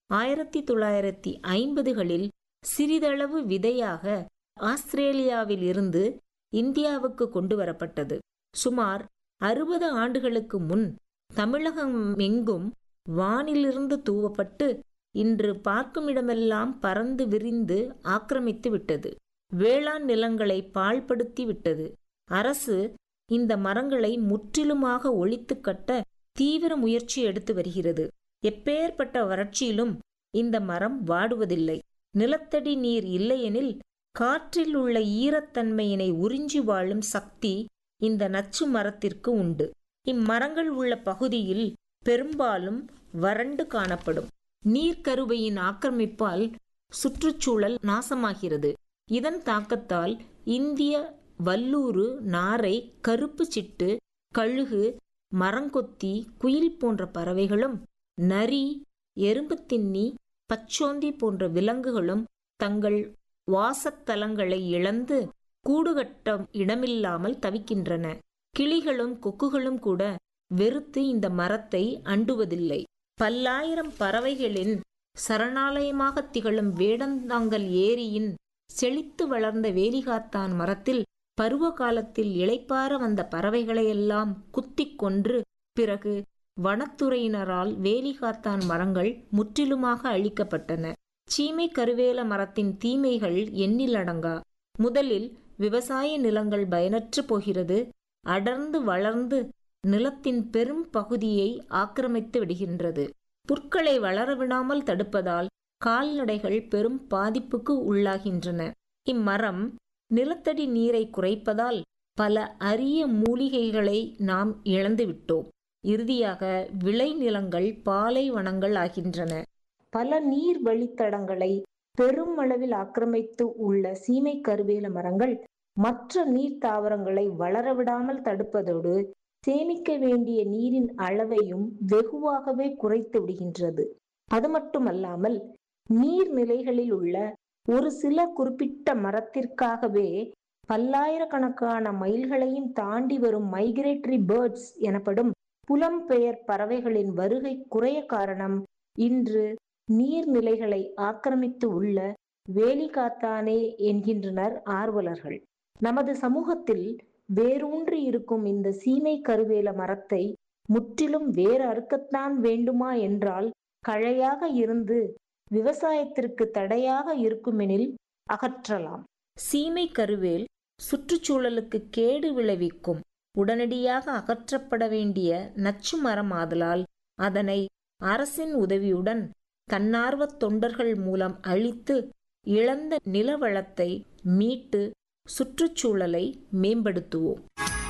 ஆயிரத்தி தொள்ளாயிரத்தி ஐம்பதுகளில் சிறிதளவு விதையாக ஆஸ்திரேலியாவில் இருந்து இந்தியாவுக்கு கொண்டு வரப்பட்டது சுமார் அறுபது ஆண்டுகளுக்கு முன் தமிழகம் எங்கும் வானிலிருந்து தூவப்பட்டு இன்று பார்க்குமிடமெல்லாம் பறந்து விரிந்து ஆக்கிரமித்து விட்டது வேளாண் நிலங்களை பாழ்படுத்தி விட்டது அரசு இந்த மரங்களை முற்றிலுமாக ஒழித்து கட்ட தீவிர முயற்சி எடுத்து வருகிறது எப்பேற்பட்ட வறட்சியிலும் இந்த மரம் வாடுவதில்லை நிலத்தடி நீர் இல்லையெனில் காற்றில் உள்ள ஈரத்தன்மையினை உறிஞ்சி வாழும் சக்தி இந்த நச்சு மரத்திற்கு உண்டு இம்மரங்கள் உள்ள பகுதியில் பெரும்பாலும் வறண்டு காணப்படும் நீர்க்கருவையின் ஆக்கிரமிப்பால் சுற்றுச்சூழல் நாசமாகிறது இதன் தாக்கத்தால் இந்திய வல்லூறு நாரை கருப்பு சிட்டு கழுகு மரங்கொத்தி குயில் போன்ற பறவைகளும் நரி எறும்புத்தின்னி பச்சோந்தி போன்ற விலங்குகளும் தங்கள் வாசத்தலங்களை இழந்து கூடுகட்ட இடமில்லாமல் தவிக்கின்றன கிளிகளும் கொக்குகளும் கூட வெறுத்து இந்த மரத்தை அண்டுவதில்லை பல்லாயிரம் பறவைகளின் சரணாலயமாக திகழும் வேடந்தாங்கல் ஏரியின் செழித்து வளர்ந்த வேலிகாத்தான் மரத்தில் பருவ காலத்தில் இளைப்பார வந்த பறவைகளையெல்லாம் குத்திக் கொன்று பிறகு வனத்துறையினரால் வேலிகாத்தான் மரங்கள் முற்றிலுமாக அழிக்கப்பட்டன சீமை கருவேல மரத்தின் தீமைகள் எண்ணிலடங்கா முதலில் விவசாய நிலங்கள் பயனற்று போகிறது அடர்ந்து வளர்ந்து நிலத்தின் பெரும் பகுதியை ஆக்கிரமித்து விடுகின்றது புற்களை வளரவிடாமல் தடுப்பதால் கால்நடைகள் பெரும் பாதிப்புக்கு உள்ளாகின்றன இம்மரம் நிலத்தடி நீரை குறைப்பதால் பல அரிய மூலிகைகளை நாம் இழந்துவிட்டோம் இறுதியாக விளைநிலங்கள் பாலைவனங்கள் ஆகின்றன பல நீர் வழித்தடங்களை பெரும் அளவில் ஆக்கிரமித்து உள்ள சீமை கருவேல மரங்கள் மற்ற நீர் தாவரங்களை வளரவிடாமல் தடுப்பதோடு சேமிக்க வேண்டிய நீரின் அளவையும் வெகுவாகவே குறைத்து விடுகின்றது அது மட்டுமல்லாமல் நீர்நிலைகளில் உள்ள ஒரு சில குறிப்பிட்ட மரத்திற்காகவே பல்லாயிரக்கணக்கான மைல்களையும் தாண்டி வரும் மைக்ரேட்டரி பேர்ட்ஸ் எனப்படும் புலம்பெயர் பறவைகளின் வருகை குறைய காரணம் இன்று நீர்நிலைகளை ஆக்கிரமித்து உள்ள வேலிகாத்தானே என்கின்றனர் ஆர்வலர்கள் நமது சமூகத்தில் வேரூன்றி இருக்கும் இந்த சீமை கருவேல மரத்தை முற்றிலும் வேறு அறுக்கத்தான் வேண்டுமா என்றால் கழையாக இருந்து விவசாயத்திற்கு தடையாக இருக்குமெனில் அகற்றலாம் சீமை கருவேல் சுற்றுச்சூழலுக்கு கேடு விளைவிக்கும் உடனடியாக அகற்றப்பட வேண்டிய நச்சு மரம் ஆதலால் அதனை அரசின் உதவியுடன் தன்னார்வத் தொண்டர்கள் மூலம் அழித்து இழந்த நிலவளத்தை மீட்டு சுற்றுச்சூழலை மேம்படுத்துவோம்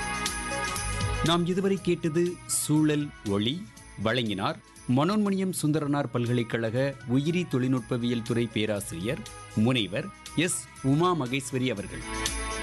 நாம் இதுவரை கேட்டது சூழல் ஒளி வழங்கினார் மனோன்மணியம் சுந்தரனார் பல்கலைக்கழக உயிரி தொழில்நுட்பவியல் துறை பேராசிரியர் முனைவர் எஸ் உமா மகேஸ்வரி அவர்கள்